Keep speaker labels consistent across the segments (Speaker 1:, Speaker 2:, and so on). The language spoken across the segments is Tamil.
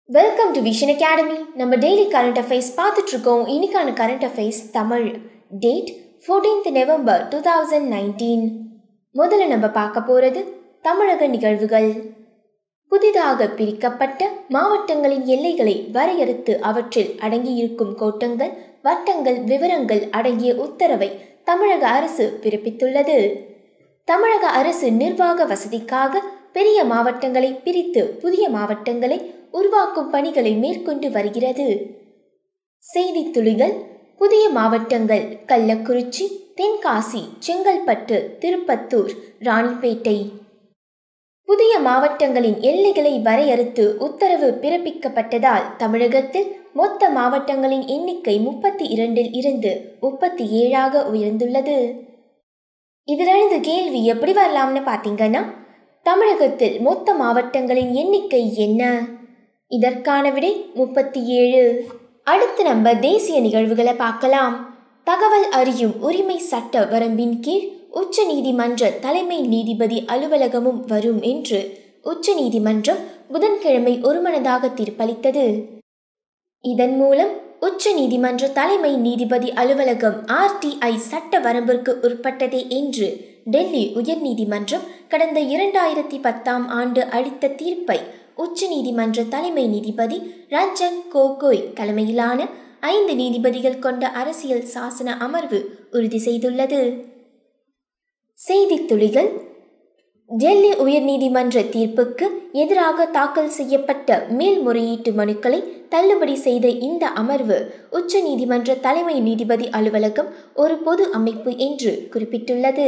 Speaker 1: வெல்கம் டு விஷன் அகாடமி நம்ம டெய்லி கரண்ட் அஃபேர்ஸ் பார்த்துட்டு இருக்கோம் இன்னைக்கான current affairs Tamil date fourteenth November two thousand nineteen முதல்ல நம்ம பார்க்க போகிறது தமிழக நிகழ்வுகள் புதிதாக பிரிக்கப்பட்ட மாவட்டங்களின் எல்லைகளை வரையறுத்து அவற்றில் அடங்கியிருக்கும் கோட்டங்கள் வட்டங்கள் விவரங்கள் அடங்கிய உத்தரவை தமிழக அரசு பிறப்பித்துள்ளது தமிழக அரசு நிர்வாக வசதிக்காக பெரிய மாவட்டங்களை பிரித்து புதிய மாவட்டங்களை உருவாக்கும் பணிகளை மேற்கொண்டு வருகிறது செய்தி துளிகள் புதிய மாவட்டங்கள் கள்ளக்குறிச்சி தென்காசி செங்கல்பட்டு திருப்பத்தூர் ராணிப்பேட்டை புதிய மாவட்டங்களின் எல்லைகளை வரையறுத்து உத்தரவு பிறப்பிக்கப்பட்டதால் தமிழகத்தில் மொத்த மாவட்டங்களின் எண்ணிக்கை முப்பத்தி இரண்டில் இருந்து முப்பத்தி ஏழாக உயர்ந்துள்ளது இதிலிருந்து கேள்வி எப்படி வரலாம்னு பார்த்தீங்கன்னா தமிழகத்தில் மொத்த மாவட்டங்களின் எண்ணிக்கை என்ன இதற்கான விடை முப்பத்தி ஏழு அடுத்து நம்ம தேசிய நிகழ்வுகளை பார்க்கலாம் தகவல் அறியும் உரிமை சட்ட வரம்பின் கீழ் உச்ச நீதிமன்ற தலைமை நீதிபதி அலுவலகமும் வரும் என்று உச்ச நீதிமன்றம் புதன்கிழமை ஒருமனதாக தீர்ப்பளித்தது இதன் மூலம் உச்ச நீதிமன்ற தலைமை நீதிபதி அலுவலகம் ஆர்டிஐ சட்ட வரம்பிற்கு உட்பட்டதே என்று டெல்லி உயர்நீதிமன்றம் கடந்த இரண்டாயிரத்தி பத்தாம் ஆண்டு அளித்த தீர்ப்பை உச்ச நீதிமன்ற தலைமை நீதிபதி ரஞ்சன் கோகோய் தலைமையிலான ஐந்து நீதிபதிகள் கொண்ட அரசியல் சாசன அமர்வு உறுதி செய்துள்ளது செய்தி துளிகள் டெல்லி உயர்நீதிமன்ற தீர்ப்புக்கு எதிராக தாக்கல் செய்யப்பட்ட மேல்முறையீட்டு மனுக்களை தள்ளுபடி செய்த இந்த அமர்வு உச்ச நீதிமன்ற தலைமை நீதிபதி அலுவலகம் ஒரு பொது அமைப்பு என்று குறிப்பிட்டுள்ளது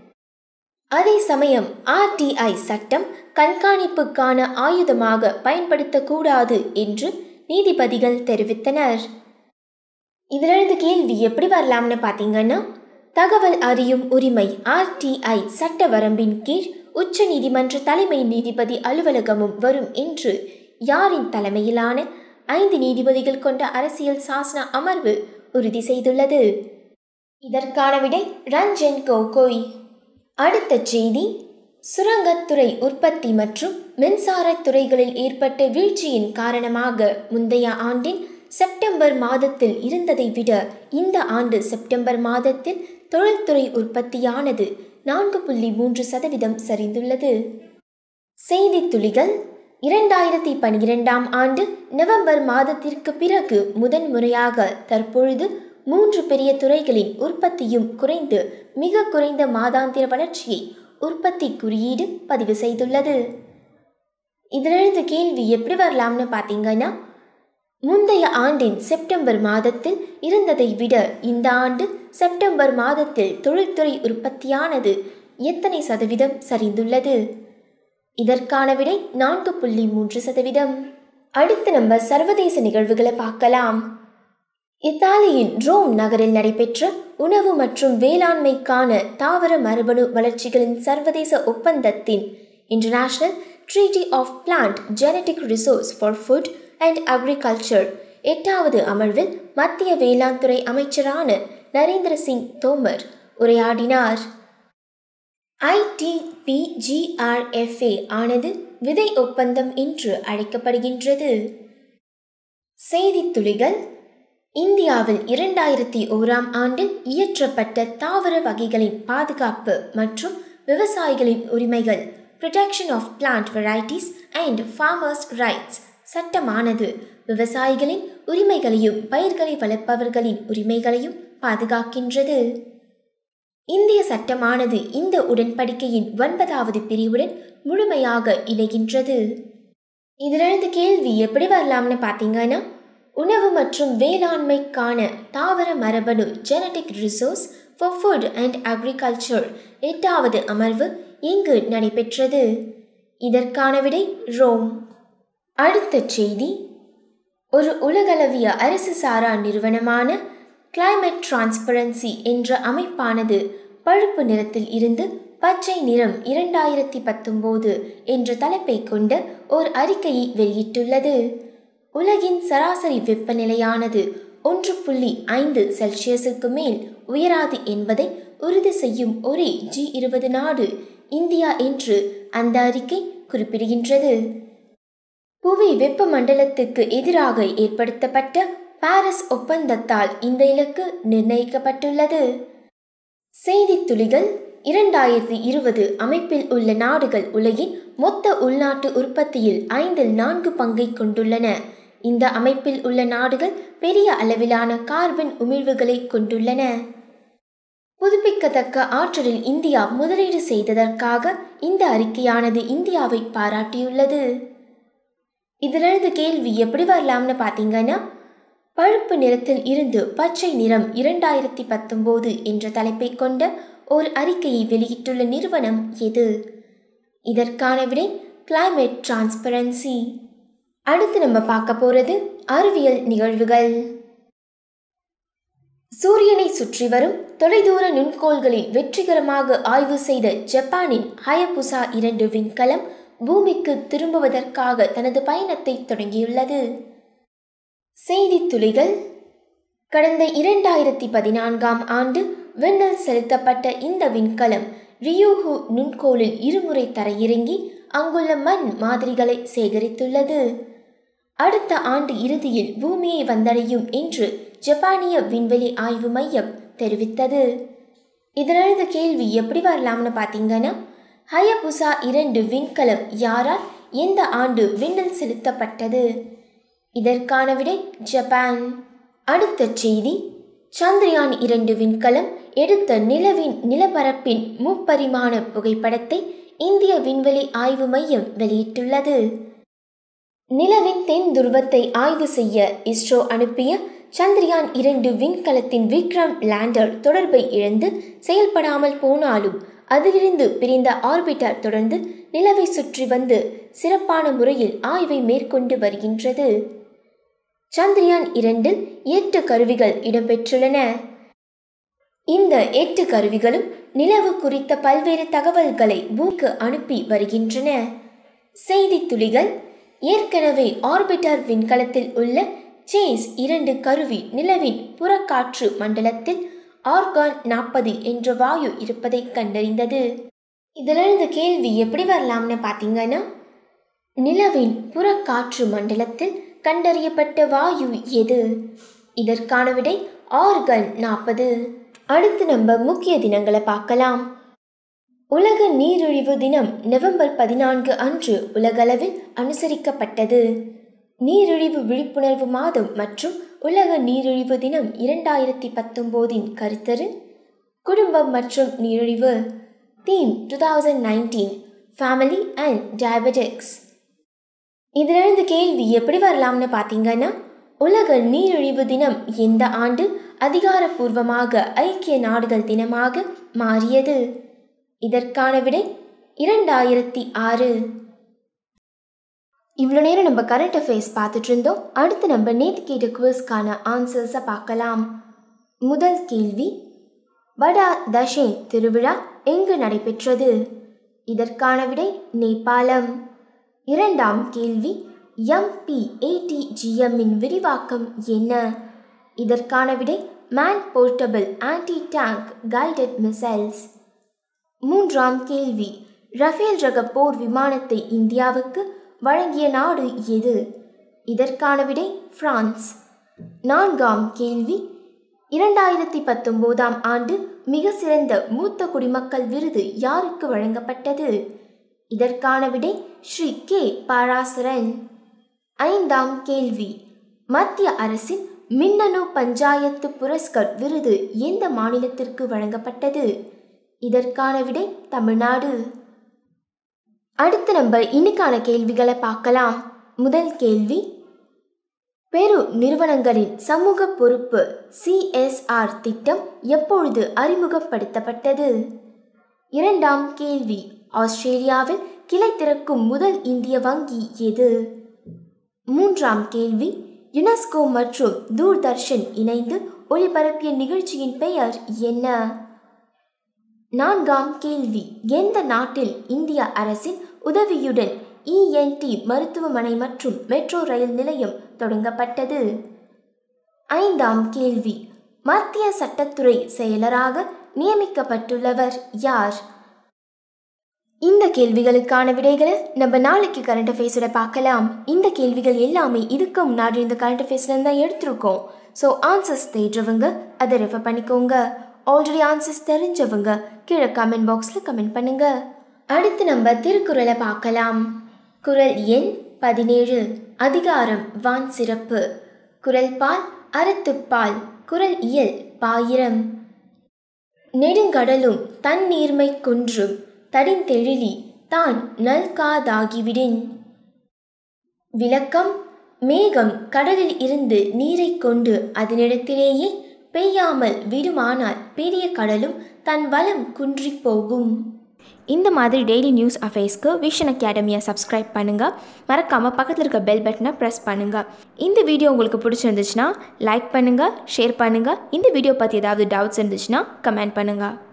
Speaker 1: அதே சமயம் ஆர்டிஐ சட்டம் கண்காணிப்புக்கான ஆயுதமாக பயன்படுத்தக்கூடாது என்று நீதிபதிகள் தெரிவித்தனர் இதிலிருந்து கேள்வி எப்படி வரலாம்னு பார்த்தீங்கன்னா தகவல் அறியும் உரிமை ஆர்டிஐ சட்ட வரம்பின் கீழ் உச்ச நீதிமன்ற தலைமை நீதிபதி அலுவலகமும் வரும் என்று யாரின் தலைமையிலான ஐந்து நீதிபதிகள் கொண்ட அரசியல் சாசன அமர்வு உறுதி செய்துள்ளது இதற்கான விடை ரஞ்சன் கோகோய் அடுத்த செய்தி சுரங்கத்துறை உற்பத்தி மற்றும் மின்சாரத் துறைகளில் ஏற்பட்ட வீழ்ச்சியின் காரணமாக முந்தைய ஆண்டின் செப்டம்பர் மாதத்தில் இருந்ததை விட இந்த ஆண்டு செப்டம்பர் மாதத்தில் தொழில்துறை உற்பத்தியானது நான்கு புள்ளி மூன்று சதவீதம் சரிந்துள்ளது செய்தி துளிகள் இரண்டாயிரத்தி பனிரெண்டாம் ஆண்டு நவம்பர் மாதத்திற்கு பிறகு முதன்முறையாக தற்பொழுது மூன்று பெரிய துறைகளின் உற்பத்தியும் குறைந்து மிக குறைந்த மாதாந்திர வளர்ச்சியை உற்பத்தி குறியீடு பதிவு செய்துள்ளது இதிலிருந்து கேள்வி எப்படி வரலாம்னு பார்த்தீங்கன்னா முந்தைய ஆண்டின் செப்டம்பர் மாதத்தில் இருந்ததை விட இந்த ஆண்டு செப்டம்பர் மாதத்தில் தொழில்துறை உற்பத்தியானது எத்தனை சதவீதம் சரிந்துள்ளது இதற்கான விடை நான்கு புள்ளி மூன்று சதவீதம் அடுத்து நம்ம சர்வதேச நிகழ்வுகளை பார்க்கலாம் இத்தாலியின் ரோம் நகரில் நடைபெற்ற உணவு மற்றும் வேளாண்மைக்கான தாவர மரபணு வளர்ச்சிகளின் சர்வதேச ஒப்பந்தத்தின் international treaty of plant genetic resource for food and agriculture எட்டாவது அமர்வில் மத்திய வேளாண் துறை அமைச்சரான நரேந்திர சிங் தோமர் உரையாடினார் ஐடிபிஜிஆர்எஃப்ஏ ஆனது விதை ஒப்பந்தம் என்று அழைக்கப்படுகின்றது செய்தி துளிகள் இந்தியாவில் இரண்டாயிரத்தி ஓராம் ஆண்டில் இயற்றப்பட்ட தாவர வகைகளின் பாதுகாப்பு மற்றும் விவசாயிகளின் உரிமைகள் protection of plant varieties and farmers rights சட்டமானது விவசாயிகளின் உரிமைகளையும் பயிர்களை வளர்ப்பவர்களின் உரிமைகளையும் பாதுகாக்கின்றது இந்திய சட்டமானது இந்த உடன்படிக்கையின் ஒன்பதாவது பிரிவுடன் முழுமையாக இணைகின்றது இதிலிருந்து கேள்வி எப்படி வரலாம்னு பார்த்தீங்கன்னா உணவு மற்றும் வேளாண்மைக்கான தாவர மரபணு genetic resource for food and agriculture எட்டாவது அமர்வு இங்கு நடைபெற்றது இதற்கான விடை ரோம் அடுத்த செய்தி ஒரு உலகளவிய அரசு சாரா நிறுவனமான கிளைமேட் டிரான்ஸ்பரன்சி என்ற அமைப்பானது பழுப்பு நிறத்தில் இருந்து பச்சை நிறம் இரண்டாயிரத்தி பத்தொம்போது என்ற தலைப்பை கொண்ட ஓர் அறிக்கையை வெளியிட்டுள்ளது உலகின் சராசரி வெப்பநிலையானது ஒன்று புள்ளி ஐந்து செல்சியஸுக்கு மேல் உயராது என்பதை உறுதி செய்யும் ஒரே ஜி இருபது நாடு இந்தியா என்று அந்த அறிக்கை குறிப்பிடுகின்றது புவி வெப்பமண்டலத்துக்கு எதிராக ஏற்படுத்தப்பட்ட பாரிஸ் ஒப்பந்தத்தால் இந்த இலக்கு நிர்ணயிக்கப்பட்டுள்ளது செய்தித் துளிகள் இரண்டாயிரத்தி இருபது அமைப்பில் உள்ள நாடுகள் உலகின் மொத்த உள்நாட்டு உற்பத்தியில் ஐந்தில் நான்கு பங்கை கொண்டுள்ளன இந்த அமைப்பில் உள்ள நாடுகள் பெரிய அளவிலான கார்பன் உமிழ்வுகளை கொண்டுள்ளன புதுப்பிக்கத்தக்க ஆற்றலில் இந்தியா முதலீடு செய்ததற்காக இந்த அறிக்கையானது இந்தியாவை பாராட்டியுள்ளது இதிலிருந்து கேள்வி எப்படி வரலாம்னு பார்த்தீங்கன்னா பழுப்பு நிறத்தில் இருந்து பச்சை நிறம் இரண்டாயிரத்தி பத்தொம்போது என்ற தலைப்பை கொண்ட ஒரு அறிக்கையை வெளியிட்டுள்ள நிறுவனம் எது இதற்கான விடை கிளைமேட் டிரான்ஸ்பரன்சி அடுத்து நம்ம பார்க்க போகிறது அறிவியல் நிகழ்வுகள் சூரியனை சுற்றி வரும் தொலைதூர நுண்கோள்களில் வெற்றிகரமாக ஆய்வு செய்த ஜப்பானின் ஹயபுசா இரண்டு விண்கலம் பூமிக்கு திரும்புவதற்காக தனது பயணத்தை தொடங்கியுள்ளது செய்தித் துளிகள் கடந்த இரண்டாயிரத்தி பதினான்காம் ஆண்டு விண்ணில் செலுத்தப்பட்ட இந்த விண்கலம் ரியூஹு நுண்கோளில் இருமுறை தரையிறங்கி அங்குள்ள மண் மாதிரிகளை சேகரித்துள்ளது அடுத்த ஆண்டு இறுதியில் பூமியை வந்தடையும் என்று ஜப்பானிய விண்வெளி ஆய்வு மையம் தெரிவித்தது இதிலிருந்து கேள்வி எப்படி வரலாம்னு பார்த்தீங்கன்னா ஹயபுசா இரண்டு விண்கலம் யாரால் எந்த ஆண்டு விண்ணில் செலுத்தப்பட்டது இதற்கான விடை ஜப்பான் அடுத்த செய்தி சந்திரயான் இரண்டு விண்கலம் எடுத்த நிலவின் நிலப்பரப்பின் முப்பரிமாண புகைப்படத்தை இந்திய விண்வெளி ஆய்வு மையம் வெளியிட்டுள்ளது நிலவின் தென் துருவத்தை ஆய்வு செய்ய இஸ்ரோ அனுப்பிய சந்திரயான் இரண்டு விண்கலத்தின் விக்ரம் லேண்டர் தொடர்பை இழந்து செயல்படாமல் போனாலும் அதிலிருந்து பிரிந்த ஆர்பிட்டர் தொடர்ந்து நிலவை சுற்றி வந்து சிறப்பான முறையில் ஆய்வை மேற்கொண்டு வருகின்றது சந்திரயான் இரண்டில் எட்டு கருவிகள் இடம்பெற்றுள்ளன இந்த எட்டு கருவிகளும் நிலவு குறித்த பல்வேறு தகவல்களை பூமிக்கு அனுப்பி வருகின்றன செய்தி துளிகள் ஏற்கனவே ஆர்பிட்டர் விண்கலத்தில் உள்ள சேஸ் இரண்டு கருவி நிலவின் புறக்காற்று மண்டலத்தில் ஆர்கான் நாற்பது என்ற வாயு இருப்பதை கண்டறிந்தது இதிலிருந்து கேள்வி எப்படி வரலாம்னு பார்த்தீங்கன்னா நிலவின் புறக்காற்று மண்டலத்தில் கண்டறியப்பட்ட வாயு எது இதற்கான விடை ஆர்கன் நாற்பது அடுத்து நம்ம முக்கிய தினங்களை பார்க்கலாம் உலக நீரிழிவு தினம் நவம்பர் பதினான்கு அன்று உலகளவில் அனுசரிக்கப்பட்டது நீரிழிவு விழிப்புணர்வு மாதம் மற்றும் உலக நீரிழிவு தினம் இரண்டாயிரத்தி பத்தொம்போதின் கருத்தரு குடும்பம் மற்றும் நீரிழிவு theme two thousand nineteen family and diabetics இதிலிருந்து கேள்வி எப்படி வரலாம்னு பார்த்தீங்கன்னா உலக நீரிழிவு தினம் எந்த ஆண்டு அதிகாரப்பூர்வமாக ஐக்கிய நாடுகள் தினமாக மாறியது இதற்கான விடை இரண்டாயிரத்தி ஆறு இவ்வளோ நேரம் நம்ம கரண்ட் அஃபேர்ஸ் பார்த்துட்டு இருந்தோம் அடுத்து நம்ம நேற்று கேட்ட குவிஸ்க்கான ஆன்சர்ஸை பார்க்கலாம் முதல் கேள்வி வடா தஷேன் திருவிழா எங்கு நடைபெற்றது இதற்கான விடை நேபாளம் இரண்டாம் கேள்வி எம்பி ஏடிஜிஎம்மின் விரிவாக்கம் என்ன இதற்கான விடை man portable anti tank guided missiles மூன்றாம் கேள்வி ரஃபேல் ரக போர் விமானத்தை இந்தியாவுக்கு வழங்கிய நாடு எது இதற்கான விடை பிரான்ஸ் நான்காம் கேள்வி இரண்டாயிரத்தி பத்தொம்போதாம் ஆண்டு மிக சிறந்த மூத்த குடிமக்கள் விருது யாருக்கு வழங்கப்பட்டது இதற்கான விடை ஸ்ரீ கே பாராசரன் ஐந்தாம் கேள்வி மத்திய அரசின் மின்னணு பஞ்சாயத்து புரஸ்கர் விருது எந்த மாநிலத்திற்கு வழங்கப்பட்டது இதற்கான விடை தமிழ்நாடு அடுத்து நம்ம இன்னைக்கான கேள்விகளை பார்க்கலாம் முதல் கேள்வி பெரு நிறுவனங்களின் சமூக பொறுப்பு சிஎஸ்ஆர் திட்டம் எப்பொழுது அறிமுகப்படுத்தப்பட்டது இரண்டாம் கேள்வி ஆஸ்திரேலியாவில் கிளை திறக்கும் முதல் இந்திய வங்கி எது மூன்றாம் கேள்வி யுனெஸ்கோ மற்றும் தூர்தர்ஷன் இணைந்து ஒளிபரப்பிய நிகழ்ச்சியின் பெயர் என்ன நான்காம் கேள்வி எந்த நாட்டில் இந்திய அரசின் உதவியுடன் இஎன்டி மருத்துவமனை மற்றும் மெட்ரோ ரயில் நிலையம் தொடங்கப்பட்டது ஐந்தாம் கேள்வி மத்திய சட்டத்துறை செயலராக நியமிக்கப்பட்டுள்ளவர் யார் இந்த கேள்விகளுக்கான விடைகளை நம்ம நாளைக்கு கரண்ட் அஃபேர்ஸோட பார்க்கலாம் இந்த கேள்விகள் எல்லாமே இதுக்கு முன்னாடி இந்த கரண்ட் அஃபேர்ஸ்லேருந்து தான் எடுத்திருக்கோம் ஸோ ஆன்சர்ஸ் தேடுறவங்க அதை ரெஃபர் பண்ணிக்கோங்க ஆல்ரெடி ஆன்சர்ஸ் தெரிஞ்சவங்க கீழே கமெண்ட் பாக்ஸில் கமெண்ட் பண்ணுங்க அடுத்து நம்ம திருக்குறளை பார்க்கலாம் குறள் எண் பதினேழு அதிகாரம் வான் சிறப்பு குறள் பால் அறத்துப்பால் குறள் இயல் பாயிரம் நெடுங்கடலும் தன் நீர்மை குன்றும் தடிந்தெழிலி தான் நல்காதாகிவிடின் விளக்கம் மேகம் கடலில் இருந்து நீரை கொண்டு அதனிடத்திலேயே பெய்யாமல் விடுமானால் பெரிய கடலும் தன் வளம் குன்றிப் போகும் இந்த மாதிரி டெய்லி நியூஸ் அஃபேர்ஸ்க்கு விஷன் அகாடமியை சப்ஸ்கிரைப் பண்ணுங்கள் மறக்காமல் பக்கத்தில் இருக்க பெல் பட்டனை ப்ரெஸ் பண்ணுங்கள் இந்த வீடியோ உங்களுக்கு பிடிச்சிருந்துச்சுன்னா லைக் பண்ணுங்கள் ஷேர் பண்ணுங்கள் இந்த வீடியோ பற்றி ஏதாவது டவுட்ஸ் இருந்துச்சுன்னா கமெண்ட் பண்ணுங்கள்